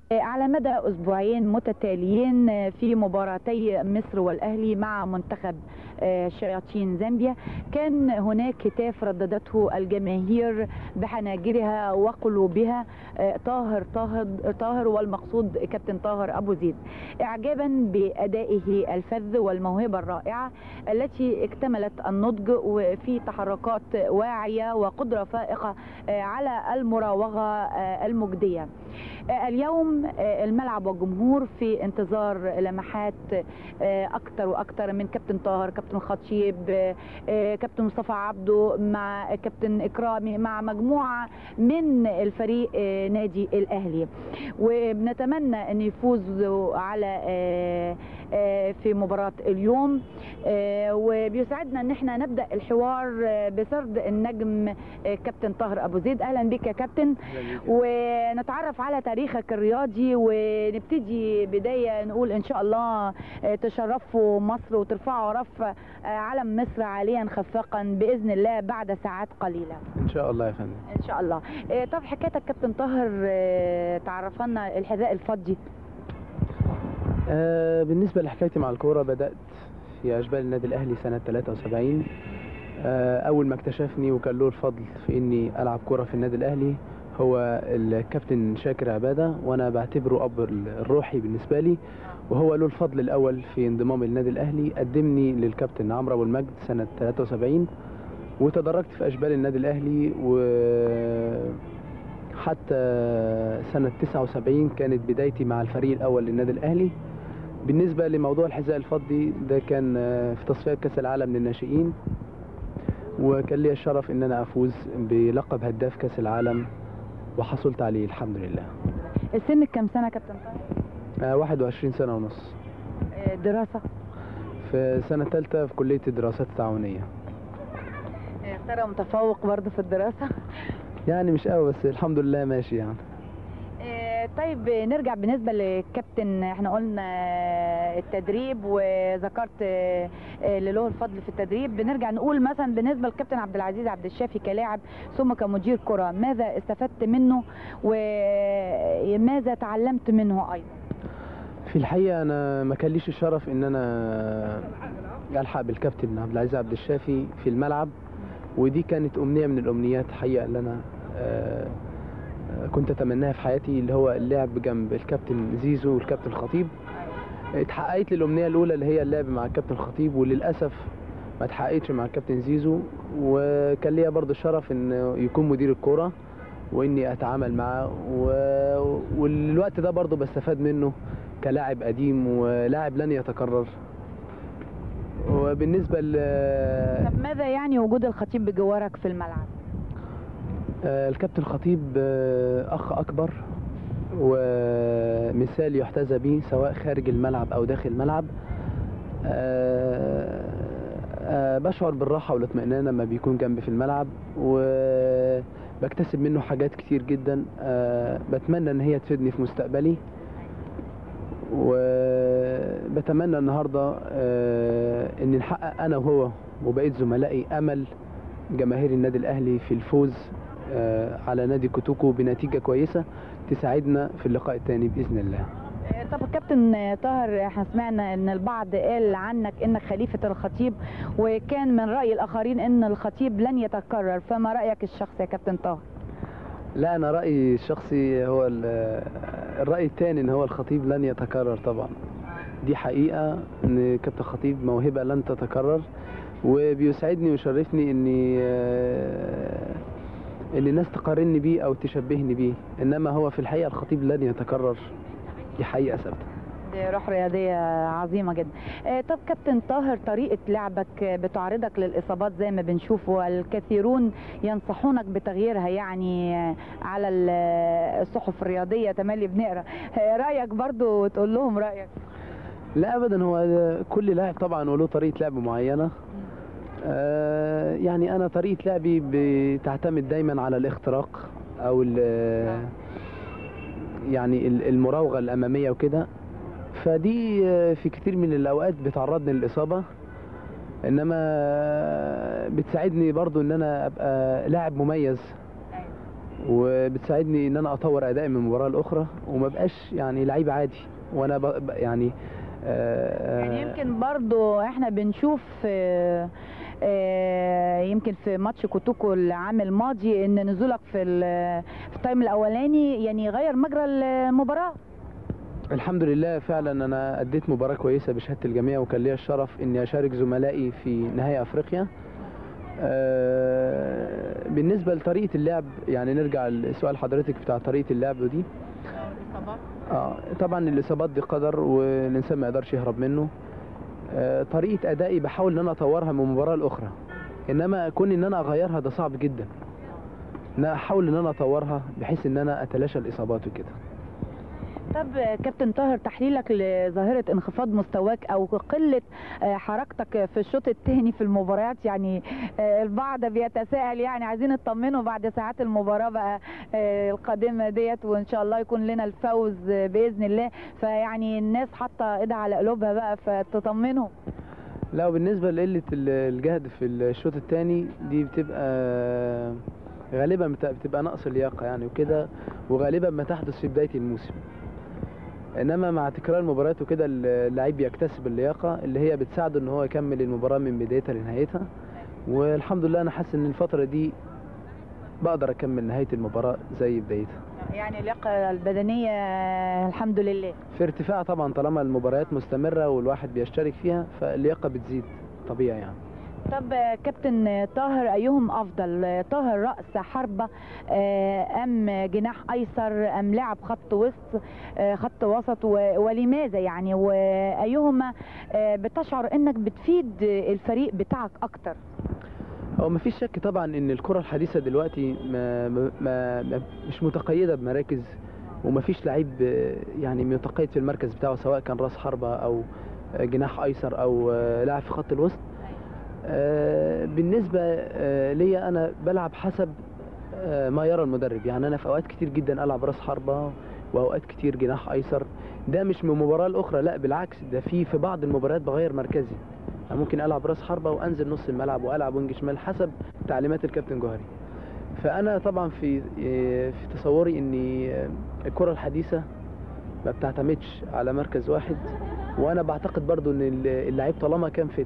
على مدى اسبوعين متتاليين في مباراتي مصر والاهلي مع منتخب شياطين زامبيا كان هناك هتاف رددته الجماهير بحناجرها وقلوبها طاهر طاهر طاهر والمقصود كابتن طاهر ابو زيد اعجابا بادائه الفذ والموهبه الرائعه التي اكتملت النضج وفي تحركات واعيه وقدره فائقه على المراوغه المجديه اليوم الملعب والجمهور في انتظار لمحات اكتر واكتر من كابتن طاهر كابتن خطيب كابتن مصطفى عبده مع كابتن اكرامي مع مجموعه من الفريق نادي الاهلي وبنتمنى ان يفوزوا على في مباراة اليوم وبيسعدنا ان احنا نبدأ الحوار بسرد النجم كابتن طاهر ابو زيد اهلا بك يا كابتن ونتعرف على تاريخك الرياضي ونبتدي بداية نقول ان شاء الله تشرفوا مصر وترفعوا رف علم مصر عاليا خفاقا باذن الله بعد ساعات قليلة ان شاء الله يا فندم ان شاء الله طب حكايتك كابتن طاهر تعرفنا الحذاء الفضي آه بالنسبة لحكايتي مع الكورة بدأت في أشبال النادي الأهلي سنة 73 آه أول ما اكتشفني وكان له الفضل في إني ألعب كورة في النادي الأهلي هو الكابتن شاكر عبادة وأنا بعتبره أب الروحي بالنسبة لي وهو له الفضل الأول في انضمام النادي الأهلي قدمني للكابتن عمرو أبو المجد سنة 73 وتدرجت في أشبال النادي الأهلي و حتى سنة 79 كانت بدايتي مع الفريق الأول للنادي الأهلي بالنسبة لموضوع الحذاء الفضي ده كان في تصفيات كأس العالم للناشئين وكان لي الشرف ان انا افوز بلقب هداف كأس العالم وحصلت عليه الحمد لله السن كم سنة كابتن طارق؟ آه 21 سنة ونص دراسة؟ في سنة ثالثة في كلية الدراسات التعاونية ترى متفوق برضه في الدراسة؟ يعني مش قوي بس الحمد لله ماشي يعني طيب نرجع بالنسبة للكابتن احنا قلنا التدريب وذكرت اللي له الفضل في التدريب بنرجع نقول مثلا بالنسبة للكابتن عبد العزيز عبد الشافي كلاعب ثم كمدير كرة ماذا استفدت منه وماذا تعلمت منه ايضا في الحقيقة انا ما كان ليش الشرف ان انا الحق بالكابتن عبد العزيز عبد الشافي في الملعب ودي كانت امنية من الامنيات حقيقة اللي انا آه كنت اتمناها في حياتي اللي هو اللعب جنب الكابتن زيزو والكابتن خطيب اتحققت لي الامنيه الاولى اللي هي اللعب مع الكابتن خطيب وللاسف ما اتحققتش مع الكابتن زيزو وكان ليا برضه الشرف ان يكون مدير الكوره واني اتعامل معاه و... والوقت ده برضه بستفاد منه كلاعب قديم ولاعب لن يتكرر وبالنسبه ل طب ماذا يعني وجود الخطيب بجوارك في الملعب؟ الكابتن خطيب اخ اكبر ومثال يحتذى به سواء خارج الملعب او داخل الملعب بشعر بالراحة والاطمئنان لما بيكون جنبي في الملعب وبكتسب منه حاجات كتير جدا بتمنى ان هي تفيدني في مستقبلي وبتمنى النهاردة ان نحقق انا وهو وبقيت زملائي امل جماهير النادي الاهلي في الفوز على نادي كوتوكو بنتيجة كويسة تساعدنا في اللقاء الثاني بإذن الله طب كابتن طاهر احنا سمعنا ان البعض قال عنك انك خليفة الخطيب وكان من رأي الاخرين ان الخطيب لن يتكرر فما رأيك الشخصي يا كابتن طاهر لا انا رأيي الشخصي هو الرأي الثاني ان هو الخطيب لن يتكرر طبعا دي حقيقة ان كابتن خطيب موهبة لن تتكرر وبيسعدني ويشرفني اني ان الناس تقارني بيه او تشبهني بيه انما هو في الحقيقه الخطيب لن يتكرر دي حقيقه ثابته دي روح رياضيه عظيمه جدا آه طب كابتن طاهر طريقه لعبك بتعرضك للاصابات زي ما بنشوف والكثيرون ينصحونك بتغييرها يعني على الصحف الرياضيه تملي بنقرا آه رايك برضو تقول لهم رايك لا ابدا هو كل لاعب طبعا وله طريقه لعب معينه آه يعني انا طريقه لعبي بتعتمد دايما على الاختراق او يعني المراوغه الاماميه وكده فدي في كتير من الاوقات بتعرضني للاصابه انما بتساعدني برضو ان انا ابقى لاعب مميز وبتساعدني ان انا اطور ادائي من المباراه الاخرى وما بقاش يعني لعيب عادي وانا ب... ب- يعني آه، يعني آه، يمكن برضو احنا بنشوف آه، آه، يمكن في ماتش كوتوكو العام الماضي ان نزولك في ال- في التايم الاولاني يعني غير مجرى المباراه الحمد لله فعلا انا اديت مباراه كويسه بشهاده الجميع وكان ليا الشرف اني اشارك زملائي في نهائي افريقيا آه، بالنسبه لطريقه اللعب يعني نرجع لسؤال حضرتك بتاع طريقه اللعب دي اه طبعا الاصابات دي قدر والانسان ما يقدرش يهرب منه آه، طريقه ادائي بحاول ان انا اطورها من مباراه لاخرى انما كون ان انا اغيرها ده صعب جدا ان أنا احاول ان انا اطورها بحيث ان انا اتلاشى الاصابات وكده طب كابتن طاهر تحليلك لظاهرة انخفاض مستواك أو قلة آه، حركتك في الشوط الثاني في المباريات يعني آه، البعض بيتساءل يعني عايزين نطمنه بعد ساعات المباراة بقى آه، القادمة ديت وإن شاء الله يكون لنا الفوز آه، بإذن الله فيعني الناس حاطة إيدها على قلوبها بقى فتطمنهم لا وبالنسبة لقلة ال- الجهد في الشوط الثاني دي بتبقى غالبا بت- بتبقى نقص اللياقة يعني وكده وغالبا ما تحدث في بداية الموسم انما مع تكرار المباريات وكده اللعيب بيكتسب اللياقة اللي هي بتساعده ان هو يكمل المباراة من بدايتها لنهايتها والحمد لله انا حاسس ان الفترة دي بقدر اكمل نهاية المباراة زي بدايتها يعني اللياقة البدنية آه، الحمد لله في ارتفاع طبعا طالما المباريات مستمرة والواحد بيشترك فيها فاللياقة بتزيد طبيعي يعني طب آه، كابتن آه، طاهر ايهم افضل آه، طاهر راس حربه آه، ام جناح ايسر ام لاعب خط وسط آه، خط وسط و- ولماذا يعني وايهما آه، بتشعر انك بتفيد الفريق بتاعك اكتر هو ما فيش شك طبعا ان الكرة الحديثة دلوقتي ما ما ما ما- مش متقيدة بمراكز وما فيش لعيب آه، يعني متقيد في المركز بتاعه سواء كان راس حربة او آه، جناح ايسر او آه، لاعب في خط الوسط آه، بالنسبة آه، ليا انا بلعب حسب آه، ما يرى المدرب يعني انا في اوقات كتير جدا العب راس حربة واوقات كتير جناح ايسر ده مش من مباراة لاخرى لا بالعكس ده في في بعض المباريات بغير مركزي يعني ممكن العب راس حربة وانزل نص الملعب والعب وينج شمال حسب تعليمات الكابتن جوهري فانا طبعا في في تصوري ان الكرة الحديثة ما بتعتمدش على مركز واحد وانا بعتقد برضو ان اللعيب طالما كان فت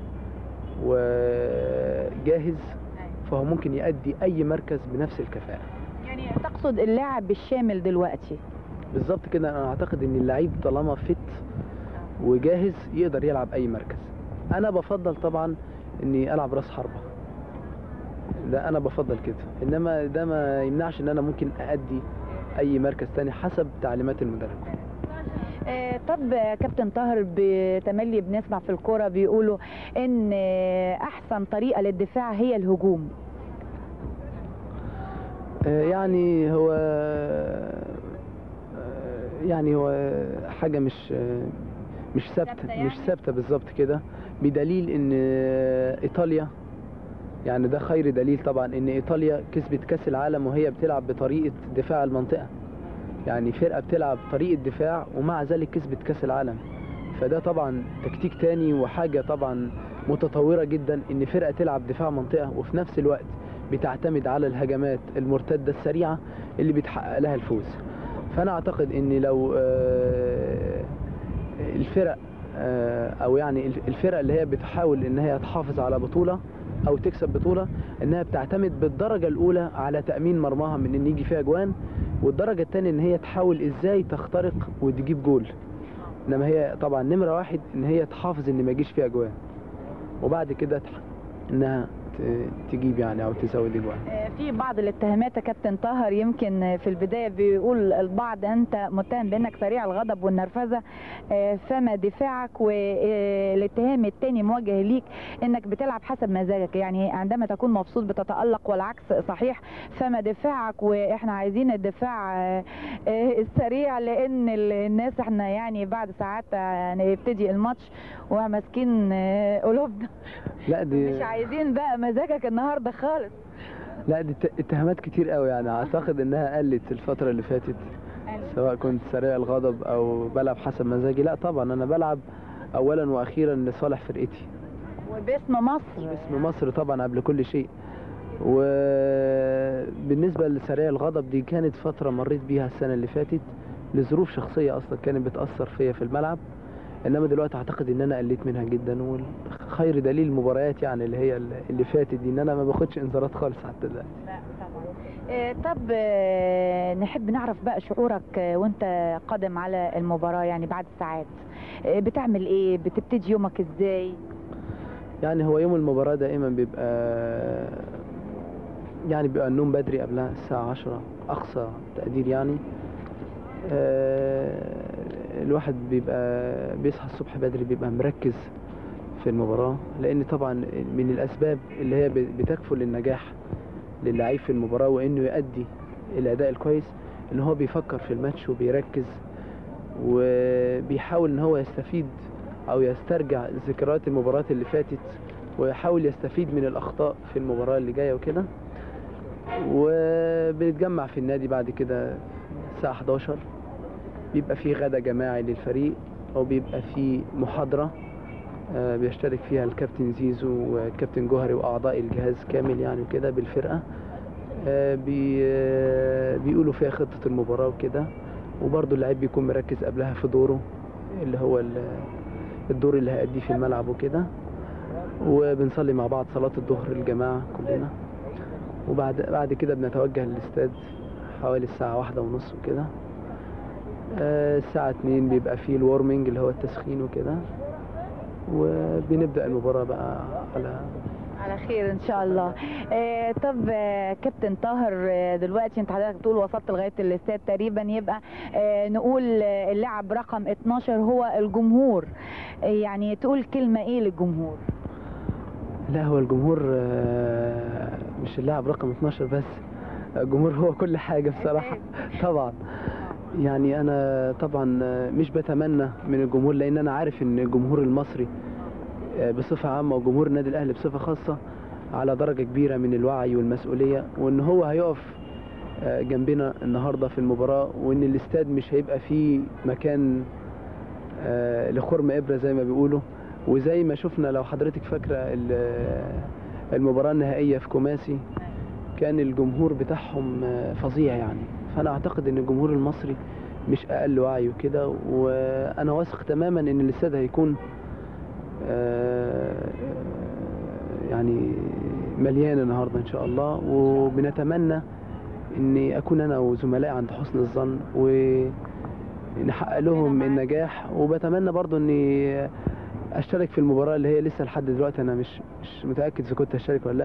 وجاهز فهو ممكن يأدي اي مركز بنفس الكفاءة يعني تقصد اللاعب الشامل دلوقتي بالظبط كده انا اعتقد ان اللعيب طالما فت وجاهز يقدر يلعب اي مركز انا بفضل طبعا اني العب راس حربة ده انا بفضل كده انما ده ما يمنعش ان انا ممكن اادي اي مركز تاني حسب تعليمات المدرب آه، طب آه، كابتن طاهر بتملي بنسمع في الكوره بيقولوا ان آه، احسن طريقه للدفاع هي الهجوم آه، يعني هو آه، يعني هو حاجة مش آه، مش ثابتة ثابتة يعني؟ مش ثابتة بالظبط كده بدليل ان آه، ايطاليا يعني ده خير دليل طبعا ان ايطاليا كسبت كاس العالم وهي بتلعب بطريقة دفاع المنطقة يعني فرقة بتلعب طريقة دفاع ومع ذلك كسبت كاس العالم فده طبعا تكتيك تاني وحاجة طبعا متطورة جدا ان فرقة تلعب دفاع منطقة وفي نفس الوقت بتعتمد على الهجمات المرتدة السريعة اللي بتحقق لها الفوز فانا اعتقد ان لو آه، الفرق آه، او يعني الفرق اللي هي بتحاول ان هي تحافظ على بطولة او تكسب بطولة انها بتعتمد بالدرجة الاولى على تأمين مرماها من ان يجي فيها جوان والدرجة الثانية ان هي تحاول ازاي تخترق وتجيب جول انما هي طبعا نمرة واحد ان هي تحافظ ان ما يجيش فيها جوان وبعد كده تح... انها ت- تجيب يعني او تزود اجوان آه، في بعض الاتهامات يا كابتن طاهر يمكن آه، في البدايه بيقول البعض انت متهم بانك سريع الغضب والنرفزه آه، فما دفاعك والاتهام الثاني موجه ليك انك بتلعب حسب مزاجك يعني عندما تكون مبسوط بتتالق والعكس صحيح فما دفاعك واحنا عايزين الدفاع آه، آه، السريع لان ال- الناس احنا يعني بعد ساعات آه، يبتدي الماتش وماسكين آه، قلوبنا لا دي مش عايزين بقى مزاجك النهارده خالص لا دي ات- اتهامات كتير قوي يعني اعتقد انها قلت الفترة اللي فاتت سواء كنت سريع الغضب او بلعب حسب مزاجي لا طبعا انا بلعب اولا واخيرا لصالح فرقتي وباسم مصر اسم مصر طبعا قبل كل شيء وبالنسبة لسريع الغضب دي كانت فترة مريت بيها السنة اللي فاتت لظروف شخصية أصلا كانت بتأثر فيا في الملعب إنما دلوقتي أعتقد إن أنا قلت منها جدا وخير دليل المباريات يعني اللي هي اللي فاتت دي إن أنا ما باخدش إنذارات خالص حتى دلوقتي لا طبعا آه، طب آه، نحب نعرف بقى شعورك آه، وانت قادم على المباراة يعني بعد ساعات آه، بتعمل ايه بتبتدي يومك ازاي يعني هو يوم المباراة دائما بيبقى يعني بيبقى النوم بدري قبلها الساعة عشرة أقصى تقدير يعني آه، الواحد بيبقى بيصحى الصبح بدري بيبقى مركز في المباراة لأن طبعا من الأسباب اللي هي بتكفل للنجاح للعيب في المباراة وإنه يؤدي الأداء الكويس إن هو بيفكر في الماتش وبيركز وبيحاول إن هو يستفيد أو يسترجع ذكريات المباريات اللي فاتت ويحاول يستفيد من الأخطاء في المباراة اللي جاية وكده وبنتجمع في النادي بعد كده الساعة 11 بيبقى في غدا جماعي للفريق أو بيبقى في محاضرة آه، بيشترك فيها الكابتن زيزو والكابتن جوهري وأعضاء الجهاز كامل يعني وكده بالفرقة آه، بي آه، بيقولوا فيها خطة المباراة وكده وبرضه اللعيب بيكون مركز قبلها في دوره اللي هو ال- الدور اللي هيأديه في الملعب وكده وبنصلي مع بعض صلاة الظهر الجماعة كلنا وبعد بعد كده بنتوجه للاستاد حوالي الساعة واحدة ونص وكده آه، الساعة اتنين بيبقى فيه الورمنج اللي هو التسخين وكده وبنبدأ المباراة بقى على على خير ان شاء الله آه طب آه كابتن طاهر آه دلوقتي انت حضرتك بتقول وصلت لغايه الاستاد تقريبا يبقى آه نقول آه اللاعب رقم 12 هو الجمهور آه يعني تقول كلمه ايه للجمهور لا هو الجمهور آه، مش اللاعب رقم 12 بس الجمهور هو كل حاجة بصراحة طبعا يعني أنا طبعا آه، مش بتمنى من الجمهور لأن أنا عارف إن الجمهور المصري آه، بصفة عامة وجمهور النادي الأهلي بصفة خاصة على درجة كبيرة من الوعي والمسؤولية وإن هو هيقف آه، جنبنا النهاردة في المباراة وإن الاستاد مش هيبقى فيه مكان آه، لخرم إبرة زي ما بيقولوا وزي ما شفنا لو حضرتك فاكرة ال- المباراة النهائية في كوماسي كان الجمهور بتاعهم آه، فظيع يعني فأنا أعتقد إن الجمهور المصري مش أقل وعي وكده وأنا واثق تماما إن الاستاد هيكون آه، يعني مليان النهارده إن شاء الله وبنتمنى إني أكون أنا وزملائي عند حسن الظن ونحقق لهم النجاح وبتمنى برضو إني اشترك في المباراه اللي هي لسه لحد دلوقتي انا مش مش متاكد اذا كنت هشترك ولا لا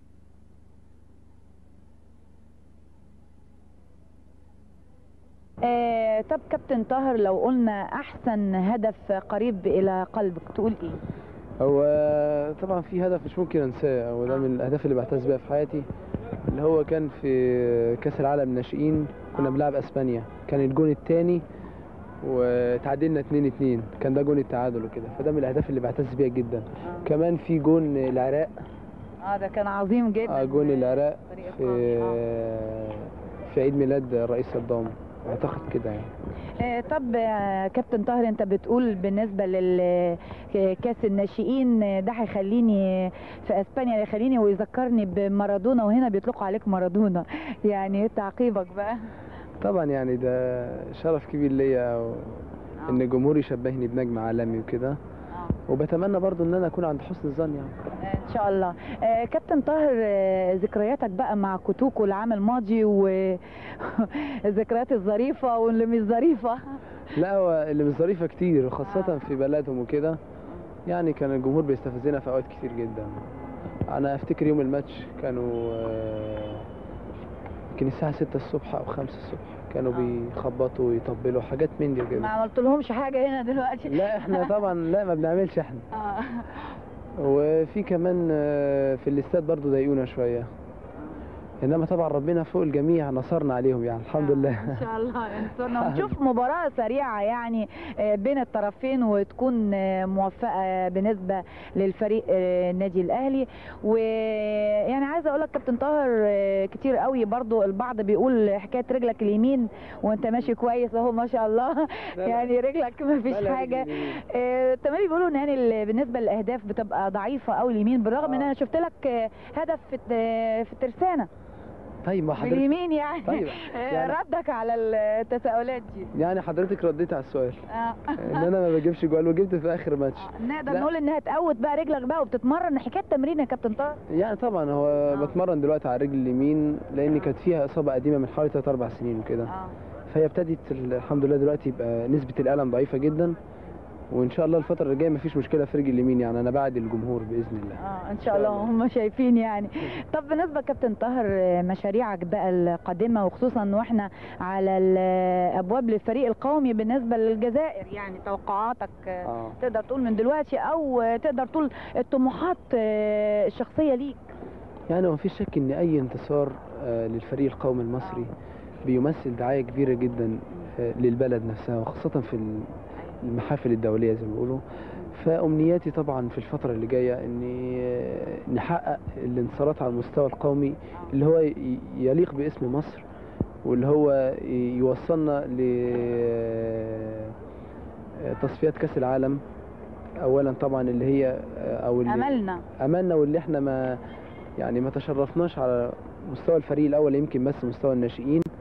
آه طب كابتن طاهر لو قلنا احسن هدف قريب الى قلبك تقول ايه هو طبعا في هدف مش ممكن انساه وده من الاهداف اللي بعتز بيها في حياتي اللي هو كان في كاس العالم الناشئين كنا بنلعب اسبانيا كان الجون الثاني وتعادلنا 2 2 كان ده جون التعادل وكده فده من الاهداف اللي بعتز بيها جدا كمان في جون العراق اه ده كان عظيم جدا اه جون العراق فريق في إيقاعي، آه. في عيد ميلاد الرئيس صدام اعتقد كده يعني آه، طب آه، كابتن طاهر انت بتقول بالنسبه لكاس الناشئين آه، ده هيخليني في اسبانيا يخليني ويذكرني بمارادونا وهنا بيطلقوا عليك مارادونا يعني إيه تعقيبك بقى طبعا يعني ده شرف كبير ليا و... ان الجمهور يشبهني بنجم عالمي وكده وبتمنى برضو ان انا اكون عند حسن الظن يعني ان شاء الله آه، كابتن طاهر آه، ذكرياتك بقى مع كوتوكو العام الماضي والذكريات الظريفه واللي مش ظريفه لا هو اللي مش ظريفه كتير وخاصه في بلدهم وكده يعني كان الجمهور بيستفزنا في اوقات كتير جدا انا افتكر يوم الماتش كانوا آه، يمكن الساعه 6 الصبح او 5 الصبح كانوا آه. بيخبطوا ويطبلوا حاجات من دي ما كده عملت لهمش حاجه هنا دلوقتي لا احنا طبعا لا ما بنعملش احنا آه. وفي كمان آه، في الاستاد برضو ضايقونا شويه انما طبعا ربنا فوق الجميع نصرنا عليهم يعني الحمد آه، لله ان شاء الله ينصرنا ونشوف مباراه سريعه يعني آه، بين الطرفين وتكون آه، موفقه بالنسبه للفريق آه، النادي الاهلي ويعني عايزه اقول لك كابتن طاهر آه، كتير قوي برضو البعض بيقول حكايه رجلك اليمين وانت ماشي كويس اهو ما شاء الله لا. يعني رجلك ما فيش لا، لا، حاجه رجلي اليمين. آه، تمام بيقولوا ان يعني ال- بالنسبه للاهداف بتبقى ضعيفه قوي اليمين بالرغم ان آه. انا شفت لك آه، هدف في الت- في الترسانه طيب ما حضرتك باليمين يعني طيب، آه، يعني- ردك على التساؤلات دي يعني حضرتك رديت على السؤال آه. ان انا ما بجيبش جوال وجبت في اخر ماتش نقدر لا. نقول انها تقوت بقى رجلك بقى وبتتمرن حكايه تمرين يا كابتن طارق يعني طبعا هو آه. بتمرن دلوقتي على الرجل اليمين لان كانت فيها اصابه قديمه من حوالي 3 4 سنين وكده اه فهي ابتدت ال- الحمد لله دلوقتي يبقى نسبه الالم ضعيفه جدا وان شاء الله الفتره اللي جايه مفيش مشكله في رجل اليمين يعني انا بعد الجمهور باذن الله اه ان شاء الله هم شايفين يعني طب بالنسبه كابتن طاهر آه، مشاريعك بقى القادمه وخصوصا واحنا على الابواب للفريق القومي بالنسبه للجزائر يعني توقعاتك آه، اه تقدر تقول من دلوقتي او آه، تقدر تقول الطموحات آه، الشخصيه ليك يعني ما فيش شك ان اي انتصار آه، للفريق القومي المصري بيمثل دعايه كبيره جدا آه، للبلد نفسها وخاصه في ال- المحافل الدوليه زي ما بيقولوا فامنياتي طبعا في الفتره اللي جايه ان آه، نحقق الانتصارات على المستوى القومي اللي هو ي- يليق باسم مصر واللي هو ي- يوصلنا ل آه، تصفيات كاس العالم اولا طبعا اللي هي آه، او اللي املنا املنا واللي احنا ما يعني ما تشرفناش على مستوى الفريق الاول يمكن بس مستوى الناشئين